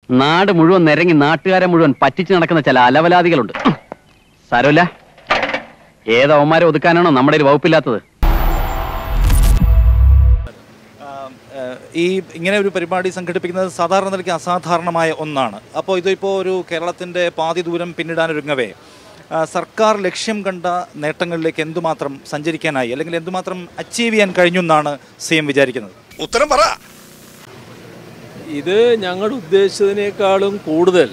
നാട് മുഴുവൻ നിരങ്ങി നാട്ടുകാരെ മുഴുവൻ പറ്റിച്ചു നടക്കുന്ന ചില അലവലാദികളുണ്ട് സാരമില്ല ഏതവന്മാരെ ഒതുക്കാനാണോ നമ്മുടെ ഒരു വകുപ്പില്ലാത്തത് ഏഹ് ഈ ഇങ്ങനെ ഒരു പരിപാടി സംഘടിപ്പിക്കുന്നത് സാധാരണ നിലയ്ക്ക് അസാധാരണമായ ഒന്നാണ് അപ്പോൾ ഇതിപ്പോൾ ഒരു കേരളത്തിൻ്റെ പാതി ദൂരം പിന്നിടാനൊരുങ്ങവേ ആ, സർക്കാർ ലക്ഷ്യം കണ്ട നേട്ടങ്ങളിലേക്ക് എന്തുമാത്രം സഞ്ചരിക്കാനായി അല്ലെങ്കിൽ എന്തുമാത്രം അച്ചീവ് ചെയ്യാൻ കഴിഞ്ഞു എന്നാണ് സി എം വിചാരിക്കുന്നത് ഉത്തരം പറ ഇത് ഞങ്ങൾ ഉദ്ദേശിച്ചതിനേക്കാളും കൂടുതൽ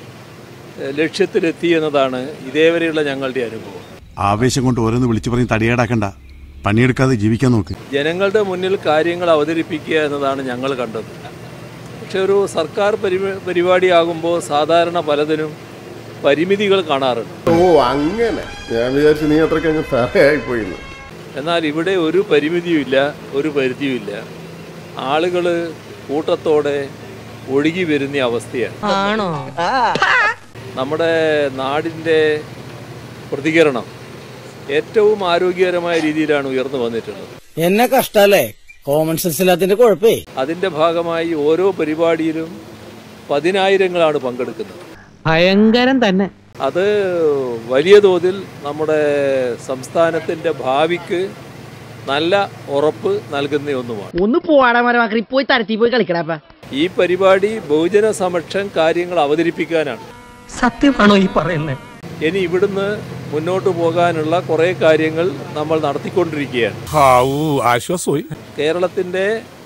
എഹ്, ലക്ഷ്യത്തിലെത്തി എന്നതാണ് ഇതേവരെയുള്ള ഞങ്ങളുടെ അനുഭവം ആവേശം കൊണ്ട് ഓരോന്ന് വിളിച്ചു പറഞ്ഞ് തടിയേടാക്കണ്ട പണിയെടുക്കാതെ ജീവിക്കാൻ നോക്ക് ജനങ്ങളുടെ മുന്നിൽ കാര്യങ്ങൾ അവതരിപ്പിക്കുക എന്നതാണ് ഞങ്ങൾ കണ്ടത് പക്ഷെ ഒരു സർക്കാർ പരി പരിപാടിയാകുമ്പോൾ സാധാരണ പലതിനും പരിമിതികൾ കാണാറുണ്ട് ഓ അങ്ങനെ ഞാൻ വിചാരിച്ചു നീ അത്രയ്ക്ക് അങ്ങ് തറയായി പോയിന്ന് എന്നാൽ ഇവിടെ ഒരു പരിമിതിയുമില്ല ഒരു പരിധിയുമില്ല ആളുകൾ കൂട്ടത്തോടെ ഒഴുകി വരുന്ന അവസ്ഥയാണ് ആണോ നമ്മുടെ നാടിൻ്റെ പ്രതികരണം ഏറ്റവും ആരോഗ്യകരമായ രീതിയിലാണ് ഉയർന്നു വന്നിട്ടുള്ളത് എന്നെ കഷ്ടല്ലേ കോമൺ സെൻസ് ഇല്ലാത്തതിന്റെ കുഴപ്പേ അതിൻ്റെ ഭാഗമായി ഓരോ പരിപാടിയിലും പതിനായിരങ്ങളാണ് പങ്കെടുക്കുന്നത് ഭയങ്കരം തന്നെ അത് വലിയ തോതിൽ നമ്മുടെ സംസ്ഥാനത്തിൻ്റെ ഭാവിക്ക് നല്ല ഉറപ്പ് നൽകുന്ന ഒന്നുമാണ് ഒന്ന് പോവാടാ മരമാക്കി പോയി തരത്തി പോയി കളിക്കടാപ്പ ഈ പരിപാടി ബഹുജന സമക്ഷം കാര്യങ്ങൾ അവതരിപ്പിക്കാനാണ് സത്യമാണോ ഈ പറയുന്നത് ഇനി ഇവിടുന്ന് മുന്നോട്ട് പോകാനുള്ള കുറേ കാര്യങ്ങൾ നമ്മൾ നടത്തിക്കൊണ്ടിരിക്കുകയാണ് ഹാവൂ ആശ്വാസമായി കേരളത്തിൻ്റെ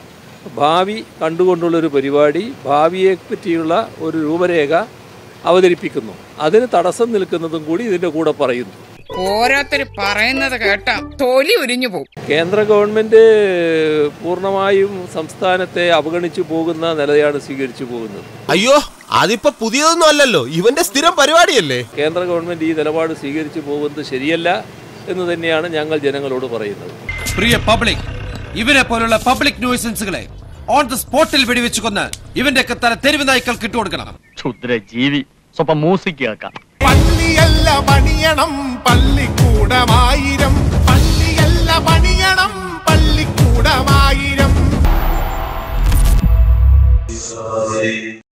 ഭാവി കണ്ടുകൊണ്ടുള്ളൊരു പരിപാടി ഭാവിയെ പറ്റിയുള്ള ഒരു രൂപരേഖ അവതരിപ്പിക്കുന്നു അതിന് തടസ്സം നിൽക്കുന്നതും കൂടി ഇതിൻ്റെ കൂടെ പറയുന്നു ഓരോരുത്തര് പറയുന്നത് കേട്ടാ തൊലി ഉരിഞ്ഞു പോകും കേന്ദ്ര ഗവൺമെൻറ് പൂർണ്ണമായും സംസ്ഥാനത്തെ അവഗണിച്ചു പോകുന്ന നിലയാണ് സ്വീകരിച്ചു പോകുന്നത് അയ്യോ അതിപ്പോ പുതിയതൊന്നും അല്ലല്ലോ ഇവന്റെ സ്ഥിരം പരിപാടിയല്ലേ കേന്ദ്ര ഗവൺമെൻറ് ഈ നിലപാട് സ്വീകരിച്ചു പോകുന്നത് ശരിയല്ല എന്ന് തന്നെയാണ് ഞങ്ങൾ ജനങ്ങളോട് പറയുന്നത് പ്രിയ പബ്ലിക് ഇവരെ പോലുള്ള പബ്ലിക് ന്യൂസൻസുകളെ ഓൺ ദ സ്പോട്ടിൽ വെടിവെച്ച് കൊന്ന് ഇവന്റെ ഒക്കെ തല തെരുവ് നായ്ക്കൾക്ക് ഇട്ടുകൊടുക്കണം ക്ഷുദ്ര ജീവി സ്വപ്പം മ്യൂസിക് കേൾക്കാം പള്ളിയല്ല പണിയണം പള്ളിക്കൂടമായിരം പള്ളിയല്ല പണിയണം പള്ളിക്കൂടമായിരം